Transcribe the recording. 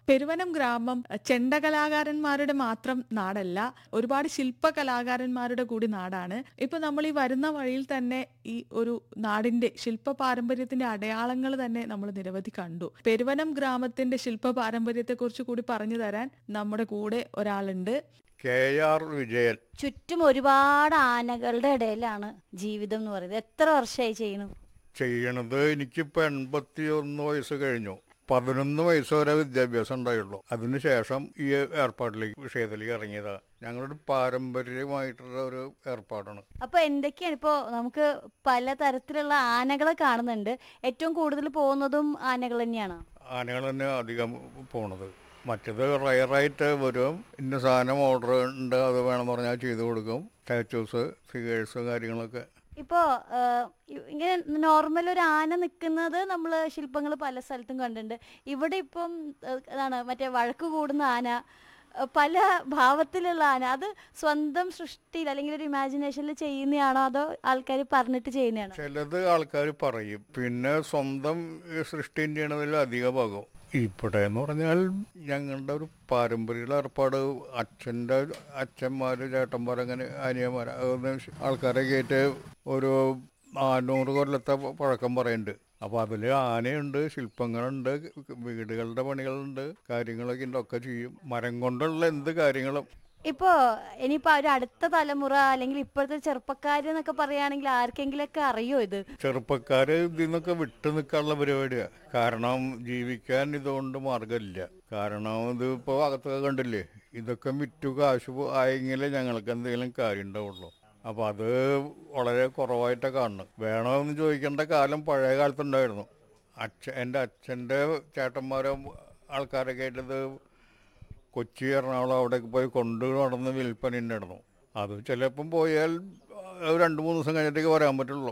പെരുവനം ഗ്രാമം ചെണ്ട കലാകാരന്മാരുടെ മാത്രം നാടല്ല ഒരുപാട് ശില്പ കലാകാരന്മാരുടെ കൂടി നാടാണ് ഇപ്പൊ നമ്മൾ ഈ വരുന്ന വഴിയിൽ തന്നെ ഈ ഒരു നാടിന്റെ ശില്പ പാരമ്പര്യത്തിന്റെ അടയാളങ്ങൾ തന്നെ നമ്മൾ നിരവധി കണ്ടു പെരുവനം ഗ്രാമത്തിന്റെ ശില്പ പാരമ്പര്യത്തെ കുറിച്ച് കൂടി പറഞ്ഞു തരാൻ നമ്മുടെ കൂടെ ഒരാളുണ്ട് കെ ആർ വിജയൻ ചുറ്റും ഒരുപാട് ആനകളുടെ ഇടയിലാണ് ജീവിതം എന്ന് പറയുന്നത് എത്ര വർഷമായി ചെയ്യണു ചെയ്യണത് എനിക്കിപ്പോൾ എൺപത്തി ഒന്ന് വയസ്സ് കഴിഞ്ഞു പതിനൊന്ന് വയസ്സ് വരെ വിദ്യാഭ്യാസം ഉണ്ടായുള്ളൂ അതിനുശേഷം ഈ ഏർപ്പാട്ടിലേക്ക് വിഷയത്തിലേക്ക് ഇറങ്ങിയതാ ഞങ്ങളുടെ പാരമ്പര്യമായിട്ടുള്ള ഒരു ഏർപ്പാടാണ് അപ്പൊ എന്തൊക്കെയാണ് ഇപ്പോ നമുക്ക് പല തരത്തിലുള്ള ആനകളെ കാണുന്നുണ്ട് ഏറ്റവും കൂടുതൽ പോകുന്നതും ആനകൾ തന്നെയാണ് ആനകൾ തന്നെ അധികം പോണത് മറ്റത് റയറായിട്ട് വരും ഇന്ന സാധനം ഓർഡർ ഉണ്ട് അത് വേണമെന്ന് പറഞ്ഞാൽ ചെയ്തു കൊടുക്കും സ്റ്റാച്യൂസ് ഫിഗേഴ്സ് കാര്യങ്ങളൊക്കെ ഇപ്പോ ആഹ്, ഇ- ഇങ്ങനെ നോർമൽ ഒരു ആന നിൽക്കുന്നത് നമ്മൾ ശില്പങ്ങൾ പല സ്ഥലത്തും കണ്ടിട്ടുണ്ട് ഇവിടെ ഇപ്പം ആഹ്, അതാണ് മറ്റേ വഴക്ക് കൂടുന്ന ആന ആഹ്, പല ഭാവത്തിലുള്ള ആന അത് സ്വന്തം സൃഷ്ടിയിൽ അല്ലെങ്കിൽ ഒരു ഇമാജിനേഷനിൽ ചെയ്യുന്നതാണോ അതോ ആൾക്കാർ പറഞ്ഞിട്ട് ചെയ്യുന്നതാണോ ചിലത് ആൾക്കാർ പറയും പിന്നെ സ്വന്തം ഈ സൃഷ്ടി ചെയ്യണതിൽ അധിക ഭാഗം ഇവിടെ എന്ന് പറഞ്ഞാൽ ഞങ്ങളുടെ ഒരു പാരമ്പര്യ ഏർപ്പാട് അച്ഛൻ്റെ അച്ഛന്മാർ ചേട്ടന്മാർ അങ്ങനെ അനിയന്മാർ അതൊന്ന് ആൾക്കാരെ കയറ്റി ഒരു നാനൂറ് കൊല്ലത്തെ പഴക്കം പറയുന്നുണ്ട് അപ്പോൾ അതിൽ ആനയുണ്ട് ശില്പങ്ങളുണ്ട് വീടുകളുടെ പണികളുണ്ട് കാര്യങ്ങളൊക്കെ ഉണ്ട് ഒക്കെ ചെയ്യും മരം കൊണ്ടുള്ള എന്ത് കാര്യങ്ങളും ഇപ്പോ ഇനിയിപ്പോ ഒരു അടുത്ത തലമുറ അല്ലെങ്കിൽ ഇപ്പോഴത്തെ ചെറുപ്പക്കാര് എന്നൊക്കെ പറയുകയാണെങ്കിൽ ആർക്കെങ്കിലൊക്കെ അറിയോ ഇത് ചെറുപ്പക്കാര് ഇതിൽ നിന്നൊക്കെ വിട്ടു നിൽക്കാനുള്ള പരിപാടിയാണ് കാരണം ജീവിക്കാൻ ഇതുകൊണ്ട് മാർഗമില്ല കാരണം ഇത് ഇപ്പോൾ അകത്തൊക്കെ കണ്ടില്ലേ ഇതൊക്കെ വിറ്റു കാശ് പോ- ആയെങ്കിലേ ഞങ്ങൾക്ക് എന്തെങ്കിലും കാര്യം ഉണ്ടാവുള്ളൂ അപ്പോൾ അത് വളരെ കുറവായിട്ടാണ് കാണുന്നത് വേണമെന്ന് ചോദിക്കേണ്ട കാലം പഴയ കാലത്തുണ്ടായിരുന്നു അച്ഛൻ എൻ്റെ അച്ഛൻ്റെ ചേട്ടന്മാരും ആൾക്കാരൊക്കെ ആയിട്ടത് കൊച്ചി എറണാകുളം അവിടേക്ക് പോയി കൊണ്ടു നടന്ന് വിൽപ്പന നടന്നു അത് ചിലപ്പം പോയാൽ ഒരു രണ്ട് മൂന്ന് ദിവസം കഴിഞ്ഞിട്ടേക്ക് വരാൻ പറ്റുള്ളൂ